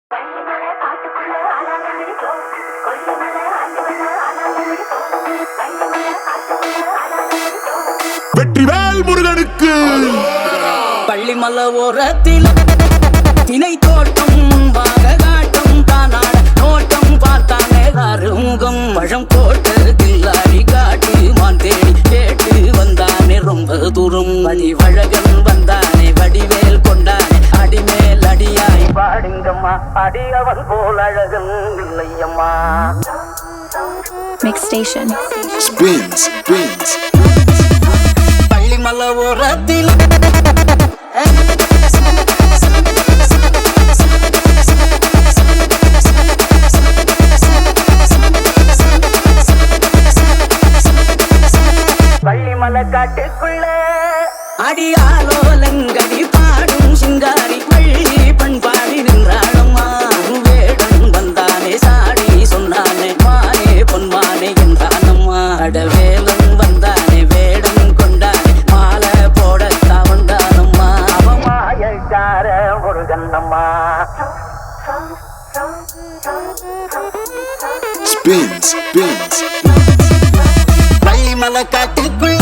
பள்ளிமலை காட்டுக்குள்ள ஆளாளம் இருக்கும் கொல்லிமலை ஆண்டுவன ஆளாளம் இருக்கும் பள்ளிமலை காட்டுக்குள்ள ஆளாளம் இருக்கும் வெற்றிவேல் முருகனுக்கு பள்ளிமல ஓரத்தில் தினை தோட்டம் முன்பாக காட்டும் தானாட நோட்டம் பார்த்தானே அருமுகம் பழம் போட்டு கில்லாடி காட்டு மான் தேடி கேட்டு வந்தானே ரொம்ப தூரம் வழிவழகன் வந்தானே வடிவேல் கொண்டானே அடிமேல் அடியாய் பாடுங்கம்மா அடியவன் போல் அழகன் இல்லையம்மா Mix Station. ஸ்பின்ஸ் ஸ்பின்ஸ் பள்ளிமல ஓரத்தில் பள்ளிமலை காட்டுக்குள்ள அடியாலோலங்கடி பாடும் சிங்காரி பள்ளி பண்பாடி நின்றாளம்மா வேடன் வந்தானே சாடி சொன்னானே மானே பொன்மானே என்றானம்மா அடவேலன் வந்தானே வேடம் கொண்டானே மாலை போடத்தான் வந்தானம்மா அவன் மாயக்கார முருகன்னம்மா ஸ்பின்ஸ் ஸ்பின்ஸ் பள்ளிமலை காட்டுக்குள்ள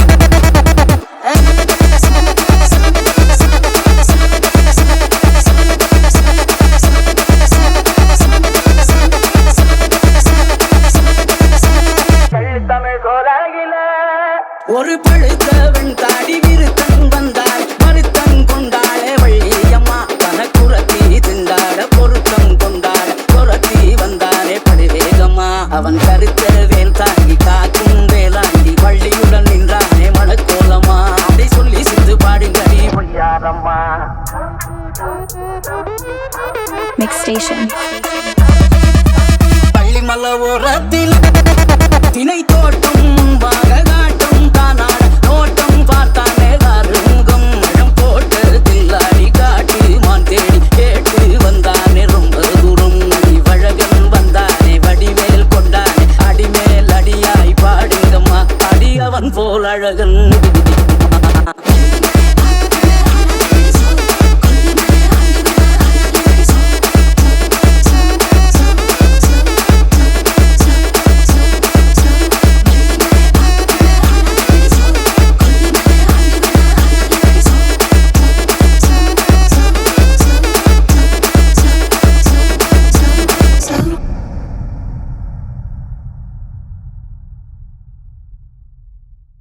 தமிழ் கோலாகில ஒரு பழுத்த வெண்தாடி விருத்தன் வந்தாள் மருத்தன் கொண்டாளே வள்ளியம்மா கனக்குரத்தி திண்டாட பொருத்தம் கொண்டாட குரத்தி வந்தானே படுவேகம்மா அவன் கருத்த வேல் தாங்கி காக்கும் வேலாண்டி வள்ளியுடன் நின்றானே மணக்கோலமா அதை சொல்லி சிந்து பாடுங்கடி பொய்யாரம்மா Mix Station. பள்ளிமல ஓரத்தில் தினை தோட்டம் முன்பாக